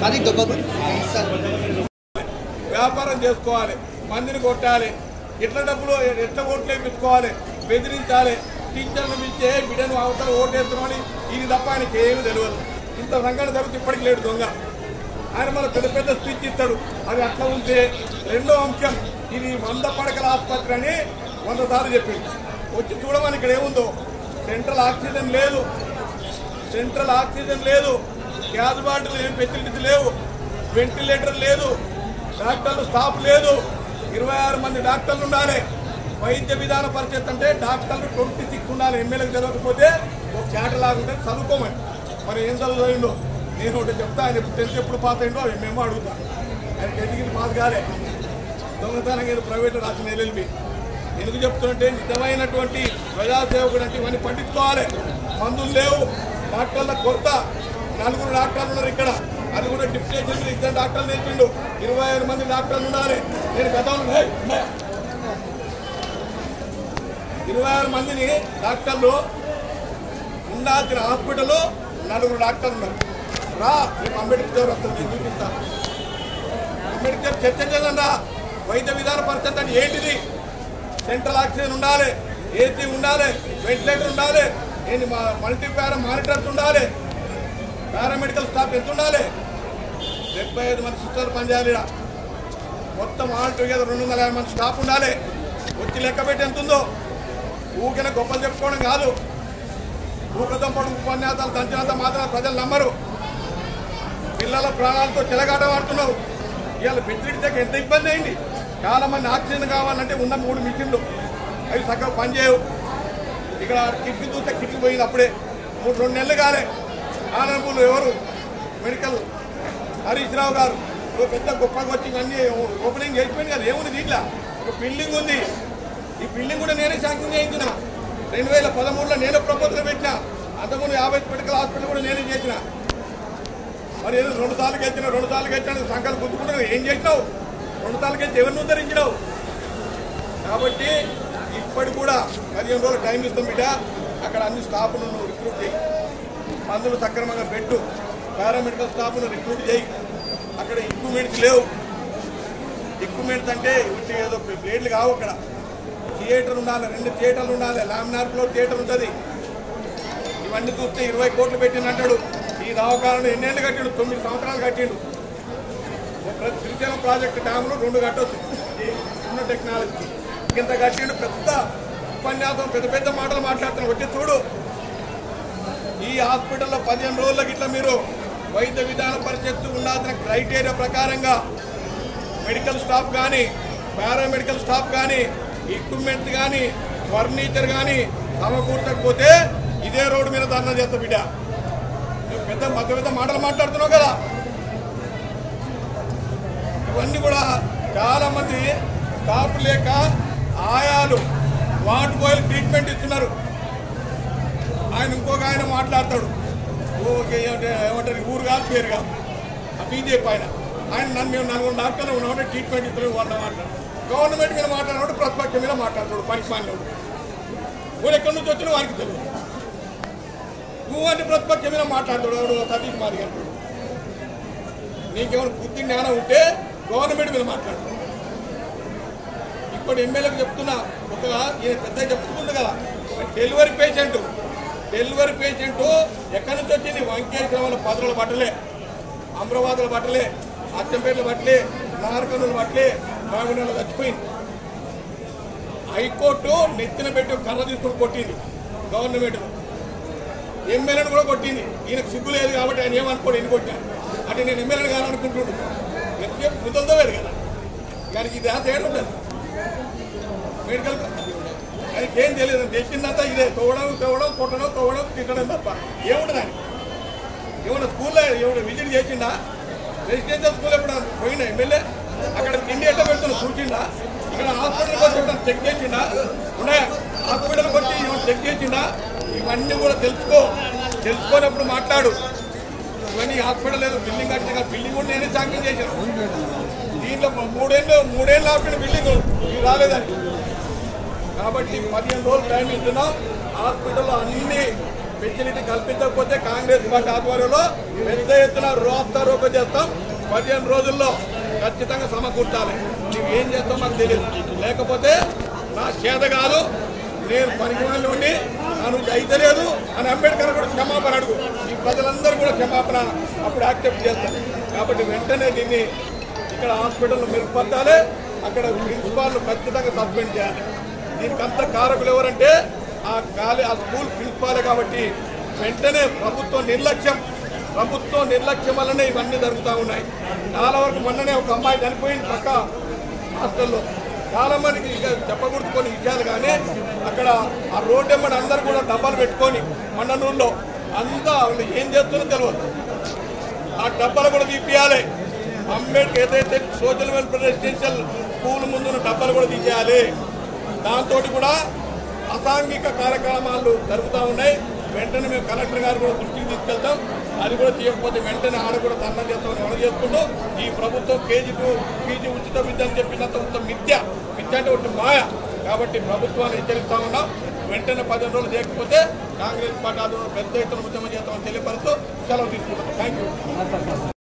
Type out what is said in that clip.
అది దొబ్బకు వ్యాపారం చేసుకోవాలి మందిని కొట్టాలి ఎట్ల డబ్బులు ఎట్ల ఓట్లు వేయించుకోవాలి బెదిరించాలి టీచర్లు పిలిచే బిడ్డను అవతల ఓటేస్తున్నామని ఇది తప్ప ఆయనకి ఏమీ తెలియదు ఇంత సంఘటన జరుగుతూ ఇప్పటికి లేడు దొంగ ఆయన మన పెద్ద పెద్ద స్పీచ్ ఇస్తాడు అది అట్లా ఉంటే రెండో అంశం ఇది వంద పడకల ఆసుపత్రి అని వంద సార్లు చెప్పింది వచ్చి చూడమని ఇక్కడ ఏముందో సెంట్రల్ ఆక్సిజన్ లేదు సెంట్రల్ ఆక్సిజన్ లేదు గ్యాస్ బాటిల్ ఏం ఫెసిలిటీస్ లేవు వెంటిలేటర్ లేదు డాక్టర్లు స్టాఫ్ లేదు ఇరవై ఆరు మంది డాక్టర్లు ఉండాలి వైద్య విధాన పరిషత్ అంటే డాక్టర్లు ట్వంటీ సిక్స్ ఉండాలి ఎమ్మెల్యేకి తెలియకపోతే ఒక చాట లాగుంటే చదువుకోమని మరి ఏం చదువుతుందో నేను ఒకటి చెప్తా ఆయన ఎప్పుడు టెన్త్ ఎప్పుడు పాస్ అయిందో మేము అడుగుతా ఆయన టెన్త్కి పాస్ కాలే దొంగతనం ఏదో ప్రైవేట్ రాసిన ఎల్ఎల్బి ఎందుకు చెప్తుంటే నిజమైనటువంటి ప్రజాసేవకుడు అంటే ఇవన్నీ పట్టించుకోవాలి మందులు లేవు డాక్టర్ల కొరత నలుగురు డాక్టర్లు ఉన్నారు ఇక్కడ అది కూడా డిప్యూటేషన్ మీద ఇద్దరు డాక్టర్లు నేర్పిండు ఇరవై ఐదు మంది డాక్టర్లు ఉన్నారు నేను గతంలో ఏయ్, ఏయ్. ఇరవై ఆరు మందిని డాక్టర్లు ఉండాల్సిన హాస్పిటల్ నలుగురు డాక్టర్లు ఉన్నారు రా రేపు అంబేద్కర్ వస్తుంది నేను చూపిస్తాను అంబేద్కర్ చర్చ చేద్దా వైద్య విధాన పరిస్థితి అంటే ఏంటిది సెంట్రల్ ఆక్సిజన్ ఉండాలి ఏసీ ఉండాలి వెంటిలేటర్ ఉండాలి ఏంటి మా మల్టీ పారా మానిటర్స్ ఉండాలి పారామెడికల్ స్టాఫ్ ఎంత ఉండాలి డెబ్బై ఐదు మంది సిస్టర్ పనిచేయాలి ఈడ. మొత్తం ఆల్ టుగెదర్ రెండు వందల యాభై మంది స్టాఫ్ ఉండాలి వచ్చి లెక్క పెట్టి ఎంత ఉందో ఊకిన గొప్పలు చెప్పుకోవడం కాదు ఊకతం పొడుగు ఉపన్యాసాలు దంచినంత మాత్రం ప్రజలు నమ్మరు పిల్లల ప్రాణాలతో చెలగాటమాడుతున్నారు ఇవాళ బెడ్షీట్ ఎంత ఇబ్బంది అయింది చాలా మంది ఆక్సిజన్ కావాలంటే ఉన్న మూడు మిషన్లు అవి సగం పనిచేయవు ఇక్కడ కిటికీ చూస్తే కిటికీ పోయింది అప్పుడే మూడు రెండు నెలలు కాలే ఆనందపూర్లు ఎవరు మెడికల్ హరీష్ రావు గారు ఓ పెద్ద గొప్పగా వచ్చి అన్ని ఓపెనింగ్ చేసిపోయింది కదా ఏముంది దీంట్లో ఒక బిల్డింగ్ ఉంది ఈ బిల్డింగ్ కూడా నేనే శాంక్షన్ చేయించిన రెండు వేల పదమూడులో నేనే ప్రపోజల్ పెట్టిన అంతకుముందు యాభై మెడికల్ హాస్పిటల్ కూడా నేనే చేసిన మరి ఏదో రెండు సార్లు గెలిచిన రెండు సార్లు గెలిచిన సంఖ్యలు గుర్తుకుంటున్నావు ఏం చేసినావు రెండు సార్లు గెలిచి ఎవరిని ఉద్ధరించినావు కాబట్టి ఇప్పటి కూడా పదిహేను రోజులు టైం ఇస్తాం బిడ్డ అక్కడ అన్ని స్టాఫ్ను నువ్వు రిక్రూట్ చేయి మందులు సక్రమంగా పెట్టు పారామెడికల్ స్టాఫ్ను రిక్రూట్ చేయి అక్కడ ఎక్విప్మెంట్స్ లేవు ఎక్విప్మెంట్స్ అంటే ఇంటి ఏదో ప్లేట్లు కావు అక్కడ థియేటర్ ఉండాలి రెండు థియేటర్లు ఉండాలి లామినార్ ఫ్లోర్ థియేటర్ ఉంటుంది ఇవన్నీ చూస్తే ఇరవై కోట్లు పెట్టిందంటాడు ఈ దవాఖానను ఎన్నేళ్ళు కట్టిండు తొమ్మిది సంవత్సరాలు కట్టిండు ఒక శ్రీశైలం ప్రాజెక్టు డ్యాములు రెండు కట్టొచ్చు ఉన్న టెక్నాలజీ ఇంత కట్టిండు పెద్ద ఉపన్యాసం పెద్ద పెద్ద మాటలు మాట్లాడుతున్నాడు వచ్చి చూడు ఈ హాస్పిటల్లో పదిహేను రోజులకి ఇట్లా మీరు వైద్య విధాన పరిషత్తు ఉండాల్సిన క్రైటీరియా ప్రకారంగా మెడికల్ స్టాఫ్ కానీ పారామెడికల్ స్టాఫ్ కానీ ఎక్విప్మెంట్స్ కానీ ఫర్నిచర్ కానీ సమకూర్చకపోతే ఇదే రోడ్డు మీద ధర్నా చేస్తా బిడ్డ నువ్వు పెద్ద మధ్య పెద్ద మాటలు మాట్లాడుతున్నావు కదా ఇవన్నీ కూడా చాలా మంది స్టాఫ్ లేక ఆయాలు వాటి పోయి ట్రీట్మెంట్ ఇస్తున్నారు ఆయన ఇంకొక ఆయన మాట్లాడతాడు ఓకే ఏమంటే ఏమంటారు ఊరు కాదు పేరు కాదు ఆ బీజేపీ ఆయన ఆయన నన్ను మేము నలుగురు డాక్టర్లు ఉన్నామంటే ట్రీట్మెంట్ ఇస్తున్నాడు వాళ్ళ మాట్లాడు గవర్నమెంట్ మీద మాట్లాడినప్పుడు ప్రతిపక్షం మీద మాట్లాడతాడు పనికి మాలినోడు వాడు ఎక్కడి నుంచి వచ్చినా వారికి తెలియదు నువ్వు అంటే ప్రతిపక్షం మీద మాట్లాడతాడు ఎవడు సతీష్ మాది గారు నీకేమైనా బుద్ధి జ్ఞానం ఉంటే గవర్నమెంట్ మీద మాట్లాడు ఇప్పుడు ఎమ్మెల్యేకి చెప్తున్నా ఒక ఈయన పెద్ద చెప్తుంది కదా ఒక డెలివరీ పేషెంట్ డెలివరీ పేషెంట్ ఎక్కడి నుంచి వచ్చింది వంకేశ్వరం వాళ్ళ పదవుల బట్టలే అమరాబాదుల బట్టలే అచ్చంపేటల బట్టలే నారకనుల బట్టలే బాగుండలో చచ్చిపోయింది హైకోర్టు నెత్తిన పెట్టి ఒక కర్ర తీసుకొని కొట్టింది గవర్నమెంట్ ఎమ్మెల్యేని కూడా కొట్టింది ఈయనకు సిగ్గు లేదు కాబట్టి ఆయన ఏమనుకోడు ఎన్ని కొట్టాను అంటే నేను ఎమ్మెల్యేని కావాలనుకుంటున్నాడు ఎంతసేపు ముద్దలతో వేరు కదా దానికి ఇది ఆశ ఏడు ఉంటుంది మెడికల్ ఆయనకి ఏం తెలియదు తెలిసిందంతా ఇదే తోవడం తోవడం కొట్టడం తోవడం తిట్టడం తప్ప ఏముండదు ఆయన ఏమన్నా స్కూల్లో ఏమైనా విజిట్ చేసిండా రెసిడెన్షియల్ స్కూల్ ఎప్పుడు పోయినా ఎమ్మెల్యే అక్కడ తిండి ఎట్లా పెడుతున్నా చూసిండా ఇక్కడ హాస్పిటల్కి వచ్చి ఎప్పుడైనా చెక్ చేసిండా ఉన్నాయా హాస్పిటల్కి వచ్చి ఏమైనా చెక్ చేసిండా ఇవన్నీ కూడా తెలుసుకో తెలుసుకోనప్పుడు మాట్లాడు ఇవన్నీ హాస్పిటల్ లేదు బిల్డింగ్ కట్టిన బిల్డింగ్ కూడా నేనే శాంక్షన్ చేశాను దీంట్లో మూడేళ్ళు మూడేళ్ళు ఆపిన బిల్డింగ్ ఇది రాలేదని కాబట్టి పదిహేను రోజులు టైం ఇస్తున్నాం హాస్పిటల్లో అన్ని ఫెసిలిటీ కల్పించకపోతే కాంగ్రెస్ పార్టీ ఆధ్వర్యంలో పెద్ద ఎత్తున రోస్తా రోక చేస్తాం పదిహేను రోజుల్లో ఖచ్చితంగా సమకూర్చాలి నువ్వు ఏం చేస్తావు మాకు తెలియదు లేకపోతే నా చేత కాదు నేను పనికి వాళ్ళు ఉండి నన్ను అయితే లేదు అని అంబేద్కర్ కూడా క్షమాపణ అడుగు ఈ ప్రజలందరూ కూడా క్షమాపణ అప్పుడు యాక్సెప్ట్ చేస్తారు కాబట్టి వెంటనే దీన్ని ఇక్కడ హాస్పిటల్లో మెరుగుపరచాలి అక్కడ ప్రిన్సిపాల్ ఖచ్చితంగా సస్పెండ్ చేయాలి దీనికి అంత కారకులు ఎవరంటే ఆ కాలే ఆ స్కూల్ ప్రిన్సిపాలే కాబట్టి వెంటనే ప్రభుత్వం నిర్లక్ష్యం ప్రభుత్వం నిర్లక్ష్యం వల్లనే ఇవన్నీ జరుగుతూ ఉన్నాయి చాలా వరకు మొన్ననే ఒక అమ్మాయి చనిపోయింది పక్క హాస్టల్లో చాలా మందికి ఇక చెప్పకూడదు కొన్ని విషయాలు కానీ అక్కడ ఆ రోడ్డు ఎమ్మడి అందరు కూడా డబ్బాలు పెట్టుకొని మండనూరులో అంతా వాళ్ళు ఏం చేస్తున్నారో తెలియదు ఆ డబ్బాలు కూడా తీపియాలి అంబేద్కర్ ఏదైతే సోషల్ వెల్ఫేర్ రెసిడెన్షియల్ స్కూల్ ముందున్న డబ్బాలు కూడా తీసేయాలి దాంతో కూడా అసాంఘిక కార్యక్రమాలు జరుగుతూ ఉన్నాయి వెంటనే మేము కలెక్టర్ గారు కూడా దృష్టికి తీసుకెళ్తాం అది కూడా తీయకపోతే వెంటనే ఆడ కూడా ధర్నా చేస్తామని మనం చేసుకుంటూ ఈ ప్రభుత్వం కేజీ టు పీజీ ఉచిత విద్య అని చెప్పినంత ఉచిత మిథ్య మిథ్య అంటే ఒకటి మాయ కాబట్టి ప్రభుత్వాన్ని హెచ్చరిస్తా ఉన్నాం వెంటనే పదిహేను రోజులు చేయకపోతే కాంగ్రెస్ పార్టీ ఆధ్వర్యంలో పెద్ద ఎత్తున ఉద్యమం చేస్తామని తెలియపరుస్తూ సెలవు తీసుకుంటాం థ్యాంక్ యూ